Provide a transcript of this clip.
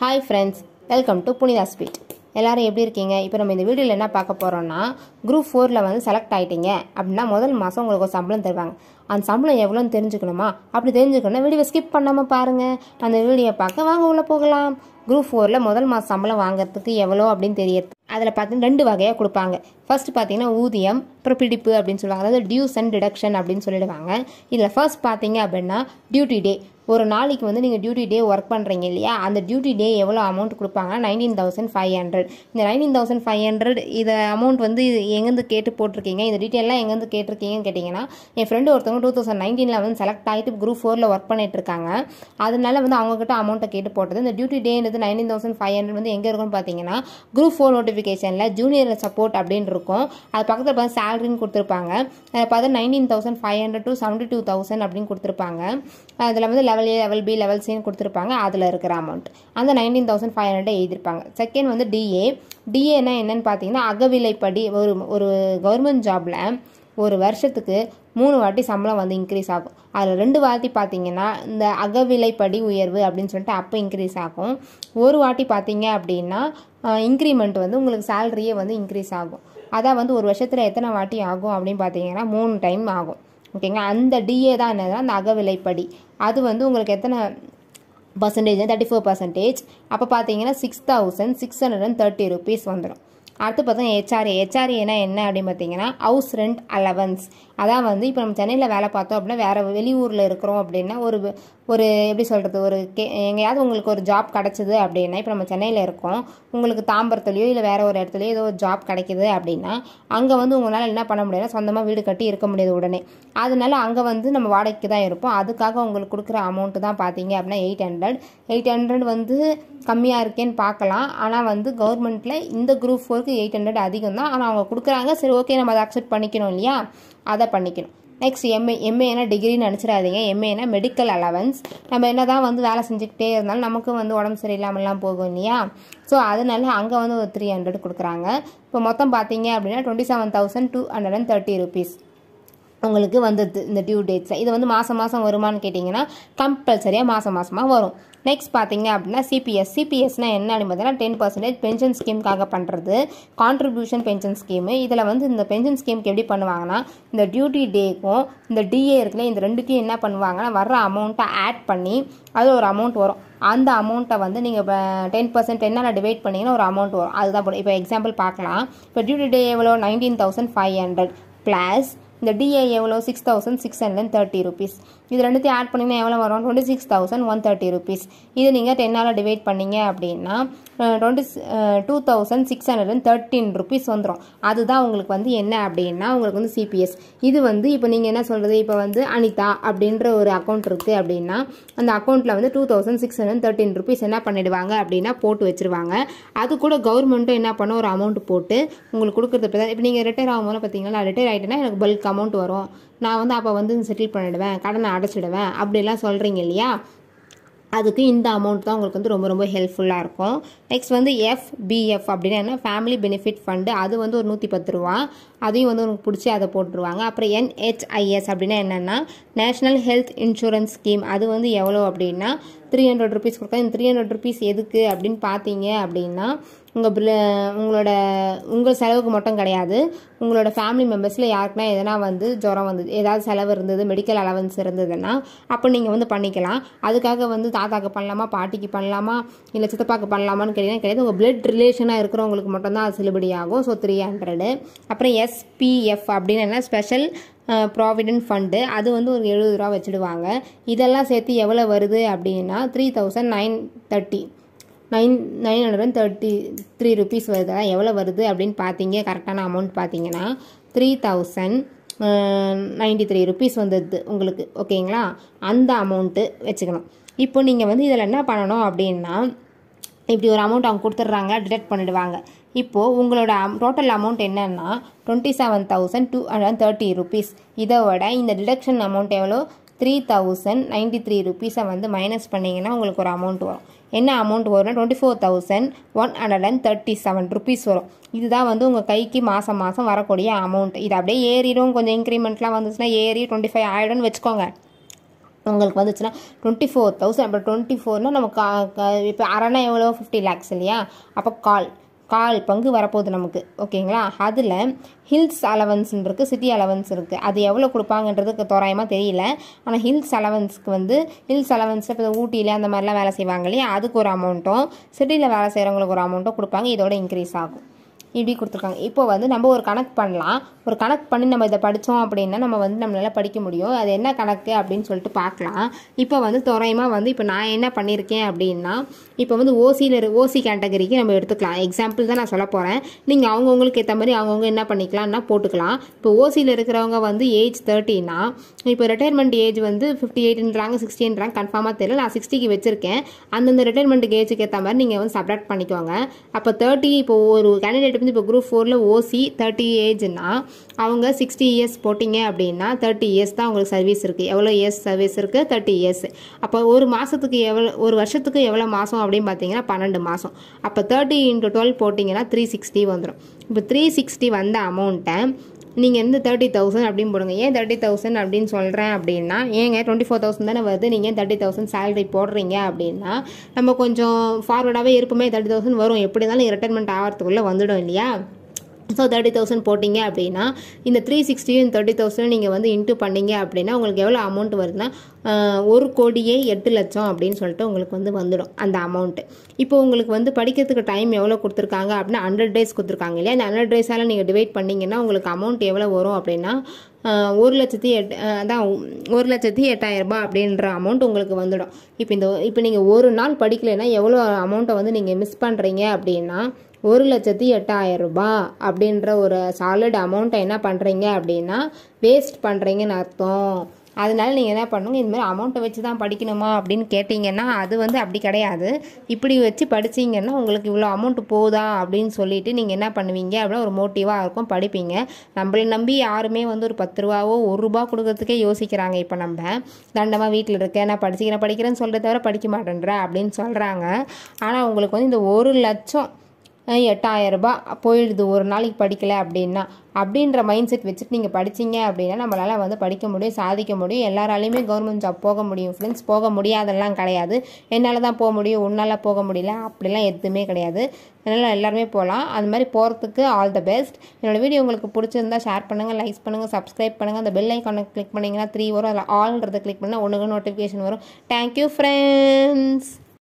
hi friends welcome to Punitha sweet எல்லாரும் எப்படி இருக்கீங்க இப்போ நம்ம இந்த வீடியோவில் என்ன பார்க்க போகிறோம்னா குரூப் ஃபோரில் வந்து செலக்ட் ஆகிட்டீங்க அப்படின்னா முதல் மாதம் உங்களுக்கு ஒரு சம்பளம் தருவாங்க அந்த சம்பளம் எவ்வளோன்னு தெரிஞ்சுக்கணுமா அப்படி தெரிஞ்சுக்கணும்னா வீடியோ ஸ்கிப் பண்ணாமல் பாருங்கள் அந்த வீடியோ பார்க்க வாங்க உள்ளே போகலாம் குரூப் ஃபோரில் முதல் மாதம் சம்பளம் வாங்குறதுக்கு எவ்வளோ அப்படின்னு தெரியுது அதில் பார்த்தீங்கன்னா ரெண்டு வகையாக கொடுப்பாங்க ஃபர்ஸ்ட் பார்த்தீங்கன்னா ஊதியம் அப்புறம் பிடிப்பு அப்படின்னு சொல்லுவாங்க அதாவது டியூஸ் அண்ட் டிடக்ஷன் அப்படின்னு சொல்லிடுவாங்க இதில் ஃபர்ஸ்ட் பார்த்தீங்க அப்படின்னா டியூட்டி டே ஒரு நாளைக்கு வந்து நீங்கள் டியூட்டி டே ஒர்க் பண்ணுறீங்க இல்லையா அந்த டியூட்டி டே எவ்வளோ அமௌண்ட் கொடுப்பாங்கன்னா நைன்டீன் தௌசண்ட் ஃபைவ் ஹண்ட்ரட் இந்த நைன்டீன் தௌசண்ட் ஃபைவ் ஹண்ட்ரட் இதை அமௌண்ட் வந்து இது எங்கேருந்து கேட்டு போட்டிருக்கீங்க இந்த டீட்டெயிலாம் எங்கேருந்து கேட்டிருக்கீங்கன்னு கேட்டிங்கன்னா என் ஃப்ரெண்டு ஒருத்தவங்க டூ தௌசண்ட் நைன்டீனில் வந்து செலக்ட் ஆகிட்டு குரூப் ஃபோரில் ஒர்க் பண்ணிட்டு இருக்காங்க அதனால வந்து அவங்ககிட்ட அமௌண்ட்டை கேட்டு போட்டது இந்த டியூட்டி டேன்றது நைன்டீன் தௌசண்ட் ஃபைவ் ஹண்ட்ரட் வந்து எங்கே இருக்கும்னு பார்த்தீங்கன்னா குரூப் ஃபோர் நோட்டிஃபிகேஷனில் ஜூனியர் சப்போர்ட் அப்படின்னு இருக்கும் அது பக்கத்தில் பார்த்து சேலரின்னு கொடுத்துருப்பாங்க அதில் பார்த்து nineteen thousand five hundred to seventy two thousand அப்படின்னு கொடுத்துருப்பாங்க அதில் வந்து level A level B level சின்னு கொடுத்துருப்பாங்க அதில் இருக்கிற அமௌண்ட் அந்த நைன்டீன் தௌசண்ட் ஃபைவ் ஹண்ட்ரட் எழுதியிருப்பாங்க செகண்ட் வந்து டிஏ டிஏனா என்னன்னு பார்த்தீங்கன்னா அகவிலைப்படி ஒரு ஒரு கவர்மெண்ட் ஜாபில் ஒரு வருஷத்துக்கு மூணு வாட்டி சம்பளம் வந்து இன்க்ரீஸ் ஆகும் அதில் ரெண்டு வாட்டி பார்த்தீங்கன்னா இந்த அகவிலைப்படி உயர்வு அப்படின்னு சொல்லிட்டு அப்போ இன்க்ரீஸ் ஆகும் ஒரு வாட்டி பார்த்தீங்க அப்படின்னா இன்க்ரிமெண்ட் வந்து உங்களுக்கு சேலரியே வந்து இன்க்ரீஸ் ஆகும் அதான் வந்து ஒரு வருஷத்தில் எத்தனை வாட்டி ஆகும் அப்படின்னு பார்த்தீங்கன்னா மூணு டைம் ஆகும் ஓகேங்களா அந்த டிஏ தான் என்னதுன்னா அந்த அகவிலைப்படி அது வந்து உங்களுக்கு எத்தனை பர்சன்டேஜ் தேர்ட்டி ஃபோர் பர்சன்டேஜ் அப்போ பார்த்தீங்கன்னா six thousand six hundred and thirty rupees வந்துடும் அடுத்து பார்த்தீங்கன்னா ஹெச்ஆர்ஏ ஹெச்ஆர்ஏனா என்ன அப்படின்னு பார்த்தீங்கன்னா ஹவுஸ் ரெண்ட் அலவன்ஸ் அதான் வந்து இப்போ நம்ம சென்னையில் வேலை பார்த்தோம் அப்படின்னா வேறு வெளியூரில் இருக்கிறோம் அப்படின்னா ஒரு ஒரு எப்படி சொல்கிறது ஒரு கே எங்கேயாவது உங்களுக்கு ஒரு ஜாப் கிடச்சிது அப்படின்னா இப்போ நம்ம சென்னையில் இருக்கோம் உங்களுக்கு தாம்பரத்துலையோ இல்லை வேறு ஒரு இடத்துலையோ ஏதோ ஒரு ஜாப் கிடைக்கிது அப்படின்னா அங்கே வந்து உங்களால் என்ன பண்ண முடியாதுன்னா சொந்தமாக வீடு கட்டி இருக்க முடியாது உடனே அதனால அங்கே வந்து நம்ம வாடகைக்கு தான் இருப்போம் அதுக்காக உங்களுக்கு கொடுக்குற அமௌண்ட்டு தான் பார்த்தீங்க அப்படின்னா எயிட் ஹண்ட்ரட் எயிட் ஹண்ட்ரட் வந்து கம்மியாக இருக்கேன்னு பார்க்கலாம் ஆனால் வந்து கவர்மெண்ட்டில் இந்த குரூப் ஃபோருக்கு எயிட் ஹண்ட்ரட் அதிகம் தான் ஆனால் அவங்க கொடுக்குறாங்க சரி ஓகே நம்ம அதை அக்செப்ட் பண்ணிக்கணும் இல்லையா அதை பண்ணிக்கணும் நெக்ஸ்ட் எம்ஏ எம்ஏனா டிகிரின்னு நினச்சிடாதீங்க எம்ஏனா மெடிக்கல் அலவன்ஸ் நம்ம என்ன தான் வந்து வேலை செஞ்சுக்கிட்டே இருந்தாலும் நமக்கு வந்து உடம்பு சரியில்லாமலாம் போகும் இல்லையா ஸோ அதனால அங்கே வந்து ஒரு த்ரீ ஹண்ட்ரட் கொடுக்குறாங்க இப்போ மொத்தம் பார்த்தீங்க அப்படின்னா twenty seven thousand two hundred and thirty rupees உங்களுக்கு வந்தது இந்த டியூ டேட்ஸில் இது வந்து மாதம் மாதம் வருமானு கேட்டிங்கன்னா கம்பல்சரியாக மாதம் மாதமாக வரும் நெக்ஸ்ட் பார்த்தீங்க அப்படின்னா சிபிஎஸ் சிபிஎஸ்னா என்ன அப்படின்னு பார்த்தீங்கன்னா டென் பர்சன்டேஜ் பென்ஷன் ஸ்கீமுக்காக பண்ணுறது கான்ட்ரிபியூஷன் பென்ஷன் ஸ்கீமு இதில் வந்து இந்த பென்ஷன் ஸ்கீமுக்கு எப்படி பண்ணுவாங்கன்னா இந்த டியூட்டி டேக்கும் இந்த டிஏ இருக்குல்ல இந்த ரெண்டுக்கும் என்ன பண்ணுவாங்கன்னா வர்ற அமௌண்ட்டை ஆட் பண்ணி அது ஒரு அமௌண்ட் வரும் அந்த அமௌண்ட்டை வந்து நீங்கள் இப்போ டென் பர்சன்ட் டென்னால் டிவைட் பண்ணிங்கன்னா ஒரு அமௌண்ட் வரும் அதுதான் போடும் இப்போ எக்ஸாம்பிள் பார்க்கலாம் இப்போ டியூட்டி டே எவ்வளோ nineteen thousand five hundred plus இந்த டிஏ எவ்வளோ six thousand six hundred thirty rupees இது ரெண்டுத்தையும் ஆட் பண்ணிங்கன்னா எவ்வளோ வரும் twenty six thousand one thirty rupees இது நீங்கள் டென்னால் டிவைட் பண்ணீங்க அப்படின்னா twenty two thousand six hundred and thirteen rupees வந்துடும் அதுதான் உங்களுக்கு வந்து என்ன அப்படின்னா உங்களுக்கு வந்து சிபிஎஸ் இது வந்து இப்போ நீங்கள் என்ன சொல்கிறது இப்போ வந்து அனிதா அப்படின்ற ஒரு அக்கௌண்ட் இருக்குது அப்படின்னா அந்த அக்கௌண்ட்டில் வந்து two thousand six hundred thirteen rupees என்ன பண்ணிடுவாங்க அப்படின்னா போட்டு வச்சுருவாங்க அது கூட கவர்மெண்ட்டும் என்ன பண்ண ஒரு அமௌண்ட் போட்டு உங்களுக்கு கொடுக்குறது இப்போ நீங்கள் ரிட்டையர் ஆகும்போது பார்த்தீங்கன்னா நான் ரிட்டையர் ஆகிட்டேன்னா எனக்கு பல்க் அமௌண்ட் வரும் நான் வந்து அப்போ வந்து செட்டில் பண்ணிவிடுவேன் கடனை அடைச்சிடுவேன் அப்படிலாம் சொல்கிறீங்க இல்லையா அதுக்கு இந்த அமௌண்ட் தான் உங்களுக்கு வந்து ரொம்ப ரொம்ப ஹெல்ப்ஃபுல்லாக இருக்கும் நெக்ஸ்ட் வந்து எஃபிஎஃப் அப்படின்னா என்ன ஃபேமிலி பெனிஃபிட் ஃபண்டு அது வந்து ஒரு நூற்றி பத்து ரூபா அதையும் வந்து உங்களுக்கு பிடிச்சி அதை போட்டுருவாங்க அப்புறம் என்ஹெச்ஐஎஸ் அப்படின்னா என்னென்னா நேஷ்னல் ஹெல்த் இன்சூரன்ஸ் ஸ்கீம் அது வந்து எவ்வளோ அப்படின்னா த்ரீ ஹண்ட்ரட் ருபீஸ் கொடுக்காங்க இந்த த்ரீ ஹண்ட்ரட் ருபீஸ் எதுக்கு அப்படின்னு பார்த்தீங்க அப்படின்னா உங்கள் பில் உங்களோட உங்கள் செலவுக்கு மட்டும் கிடையாது உங்களோட ஃபேமிலி மெம்பர்ஸில் யாருக்குனா எதனா வந்து ஜுரம் வந்தது ஏதாவது செலவு இருந்தது மெடிக்கல் அலவன்ஸ் இருந்ததுன்னா அப்போ நீங்கள் வந்து பண்ணிக்கலாம் அதுக்காக வந்து தாத்தாக்கு பண்ணலாமா பாட்டிக்கு பண்ணலாமா இல்லை சித்தப்பாக்கு பண்ணலாமான்னு கேட்டிங்கன்னா கிடையாது உங்கள் பிளட் ரிலேஷனாக இருக்கிறவங்களுக்கு மட்டும்தான் அது செல்லுபடி ஆகும் ஸோ த்ரீ ஹண்ட்ரடு அப்புறம் எஸ்பிஎஃப் அப்படின்னு என்ன ஸ்பெஷல் ப்ராவிடென்ட் ஃபண்டு அது வந்து ஒரு எழுபது ரூபா வச்சுடுவாங்க இதெல்லாம் சேர்த்து எவ்வளோ வருது அப்படின்னா three thousand nine thirty nine nine hundred and thirty three rupees வருது எவ்வளோ வருது அப்படின்னு பார்த்தீங்க கரெக்டான அமௌண்ட் பார்த்தீங்கன்னா three thousand ninety three rupees வந்தது உங்களுக்கு ஓகேங்களா அந்த அமௌண்ட்டு வச்சுக்கணும் இப்போ நீங்கள் வந்து இதில் என்ன பண்ணணும் அப்படின்னா இப்படி ஒரு அமௌண்ட் அவங்க கொடுத்துட்றாங்க டிடெக்ட் பண்ணிடுவாங்க இப்போது உங்களோட டோட்டல் அமௌண்ட் என்னென்னா twenty seven thousand two hundred thirty rupees இதை விட இந்த டிடக்ஷன் அமௌண்ட் எவ்வளோ த்ரீ தௌசண்ட் நைன்டி த்ரீ ருபீஸை வந்து மைனஸ் பண்ணிங்கன்னா உங்களுக்கு ஒரு அமௌண்ட் வரும் என்ன அமௌண்ட் வரும்னா twenty four thousand one hundred and thirty seven rupees வரும் இதுதான் வந்து உங்கள் கைக்கு மாதம் மாதம் வரக்கூடிய அமௌண்ட் இது அப்படியே ஏறிடும் கொஞ்சம் இன்க்ரிமெண்ட்லாம் வந்துச்சுன்னா ஏறி டுவெண்ட்டி ஃபைவ் ஆகிடும்னு வச்சுக்கோங்க உங்களுக்கு வந்துச்சுன்னா டுவெண்ட்டி ஃபோர் தௌசண்ட் அப்புறம் டுவெண்ட்டி ஃபோர்னால் நமக்கு இப்போ அரைனா எவ்வளோ ஃபிஃப்டி லேக்ஸ் இல்லையா அப்போ கால் கால் பங்கு வரப்போகுது நமக்கு ஓகேங்களா அதில் ஹில்ஸ் அலவன்ஸ்னு இருக்குது சிட்டி அலவன்ஸ் இருக்குது அது எவ்வளோ கொடுப்பாங்கன்றதுக்கு தோராயமாக தெரியல ஆனால் ஹில்ஸ் அலவன்ஸ்க்கு வந்து ஹில்ஸ் அலவன்ஸ் இப்போ ஊட்டியில் அந்த மாதிரிலாம் வேலை செய்வாங்க இல்லையா அதுக்கு ஒரு அமௌண்ட்டும் சிட்டியில் வேலை செய்கிறவங்களுக்கு ஒரு அமௌண்ட்டும் கொடுப்பாங்க இதோட இன்க்ரீஸ் ஆகும் இப்படி கொடுத்துருக்காங்க இப்போ வந்து நம்ம ஒரு கணக்கு பண்ணலாம் ஒரு கணக்கு பண்ணி நம்ம இதை படித்தோம் அப்படின்னா நம்ம வந்து நம்மளால படிக்க முடியும் அது என்ன கணக்கு அப்படின்னு சொல்லிட்டு பார்க்கலாம் இப்போ வந்து தோராயமாக வந்து இப்போ நான் என்ன பண்ணியிருக்கேன் அப்படின்னா இப்போ வந்து ஓசியில் ஓசி கேட்டகரிக்கு நம்ம எடுத்துக்கலாம் எக்ஸாம்பிள் தான் நான் சொல்ல போகிறேன் நீங்கள் அவங்கவுங்களுக்கு ஏற்ற மாதிரி அவங்கவுங்க என்ன பண்ணிக்கலாம்னா போட்டுக்கலாம் இப்போ ஓசியில் இருக்கிறவங்க வந்து ஏஜ் தேர்ட்டினா இப்போ ரிட்டையர்மெண்ட் ஏஜ் வந்து ஃபிஃப்டி எயிட்ன்றாங்க சிக்ஸ்டின்றாங்க கன்ஃபார்மாக தெரியல நான் சிக்ஸ்டிக்கு வச்சிருக்கேன் அந்தந்த ரிட்டையர்மெண்ட் ஏஜுக்கு ஏற்ற மாதிரி நீங்கள் வந்து சப்ராக்ட் பண்ணிக்கோங்க அப்போ தேர்ட்டி இப்போ ஒரு கேண்டிடேட் வந்து இப்போ குரூப் ஃபோரில் ஓசி தேர்ட்டி ஏஜ்னா அவங்க சிக்ஸ்டி இயர்ஸ் போட்டிங்க அப்படின்னா தேர்ட்டி இயர்ஸ் தான் உங்களுக்கு சர்வீஸ் இருக்குது எவ்வளோ இயர்ஸ் சர்வீஸ் இருக்குது தேர்ட்டி இயர்ஸ் அப்போ ஒரு மாதத்துக்கு எவ்வளோ ஒரு வருஷத்துக்கு எவ்வளோ மாதம் அப்படின்னு பார்த்தீங்கன்னா பன்னெண்டு மாதம் அப்போ தேர்ட்டி இன்ட்டு டுவெல் போட்டிங்கன்னா த்ரீ சிக்ஸ்டி வந்துடும் இப்போ த்ரீ சிக்ஸ்டி வந்த அமௌண்ட்டை நீங்கள் வந்து தேர்ட்டி தௌசண்ட் அப்படின்னு போடுங்க ஏன் தேர்ட்டி தௌசண்ட் அப்படின்னு சொல்கிறேன் அப்படின்னா ஏங்க டுவெண்ட்டி ஃபோர் தௌசண்ட் தானே வருது நீங்கள் தேர்ட்டி தௌசண்ட் சேலரி போடுறீங்க அப்படின்னா நம்ம கொஞ்சம் ஃபார்வர்டாகவே இருப்போமே தேர்ட்டி தௌசண்ட் வரும் எப்படி இருந்தாலும் ரிட்டைர்மெண்ட் ஆகிறதுக்குள்ளே வந்துடும் இல்லையா ஸோ தேர்ட்டி தௌசண்ட் போட்டிங்க அப்படின்னா இந்த த்ரீ சிக்ஸ்டியும் தேர்ட்டி தௌசண்ட் நீங்கள் வந்து இன்ட்டு பண்ணீங்க அப்படின்னா உங்களுக்கு எவ்வளோ அமௌண்ட் வருதுன்னா ஆஹ், ஒரு கோடியே எட்டு லட்சம் அப்படின்னு சொல்லிட்டு உங்களுக்கு வந்து வந்துடும் அந்த அமௌண்ட்டு இப்போ உங்களுக்கு வந்து படிக்கிறதுக்கு டைம் எவ்வளோ கொடுத்துருக்காங்க அப்படின்னா ஹண்ட்ரட் டேஸ் கொடுத்துருக்காங்க இல்லையா அந்த ஹண்ட்ரட் டேஸால் நீங்கள் டிவைட் பண்ணீங்கன்னா உங்களுக்கு அமௌண்ட் எவ்வளோ வரும் அப்படின்னா ஆஹ், ஒரு லட்சத்தி எட் ஆஹ், அதான் ஒரு லட்சத்தி எட்டாயிரம் ரூபாய் அப்படின்ற அமௌண்ட் உங்களுக்கு வந்துடும் இப்போ இந்த இப்போ நீங்கள் ஒரு நாள் படிக்கலைன்னா எவ்வளோ அமௌண்ட்டை வந்து நீங்கள் மிஸ் பண்ணுறீங்க அப்படின்னா ஒரு லட்சத்தி எட்டாயிரம் ரூபாய் அப்படின்ற ஒரு சாலிட் அமௌண்ட்டை என்ன பண்ணுறீங்க அப்படின்னா வேஸ்ட் பண்ணுறீங்கன்னு அர்த்தம் அதனால நீங்கள் என்ன பண்ணுங்க இந்த மாதிரி அமௌண்ட்டை வச்சு தான் படிக்கணுமா அப்படின்னு கேட்டிங்கன்னா அது வந்து அப்படி கிடையாது இப்படி வச்சு படிச்சீங்கன்னா உங்களுக்கு இவ்வளோ அமௌண்ட் போதா அப்படின்னு சொல்லிட்டு நீங்கள் என்ன பண்ணுவீங்க அப்படின்னா ஒரு மோட்டிவாக இருக்கும் படிப்பீங்க நம்மளை நம்பி யாருமே வந்து ஒரு பத்து ரூபாவோ ஒரு ரூபா கொடுக்கறதுக்கே யோசிக்கிறாங்க இப்போ நம்ம தண்டமாக வீட்டில் இருக்கேன் நான் படிச்சுக்கிறேன் படிக்கிறேன்னு சொல்கிறத தவிர படிக்க மாட்டேன்ற அப்படின்னு சொல்கிறாங்க ஆனால் உங்களுக்கு வந்து இந்த ஒரு லட்சம் அஹ் எட்டாயிரம் ரூபாய் போயிடுது ஒரு நாளைக்கு படிக்கல அப்படின்னா அப்படின்ற மைண்ட் செட் வச்சுட்டு நீங்கள் படிச்சீங்க அப்படின்னா நம்மளால் வந்து படிக்க முடியும் சாதிக்க முடியும் எல்லாராலையுமே கவர்மெண்ட் ஜாப் போக முடியும் ஃப்ரெண்ட்ஸ் போக முடியாதெல்லாம் கிடையாது என்னால் தான் போக முடியும் உன்னால் போக முடியல அப்படிலாம் எதுவுமே கிடையாது அதனால் எல்லாருமே போகலாம் அது மாதிரி போகிறதுக்கு ஆல் த பெஸ்ட் என்னோட வீடியோ உங்களுக்கு பிடிச்சிருந்தா ஷேர் பண்ணுங்கள் லைக்ஸ் பண்ணுங்கள் சப்ஸ்கிரைப் பண்ணுங்கள் அந்த பெல் ஐக்கானை கிளிக் பண்ணிங்கன்னா த்ரீ வரும் அதில் ஆல்ன்றதை கிளிக் பண்ணால் ஒன்றுக்கு நோட்டிஃபிகேஷன் வரும் தேங்க்யூ ஃப்ரெண்ட்ஸ்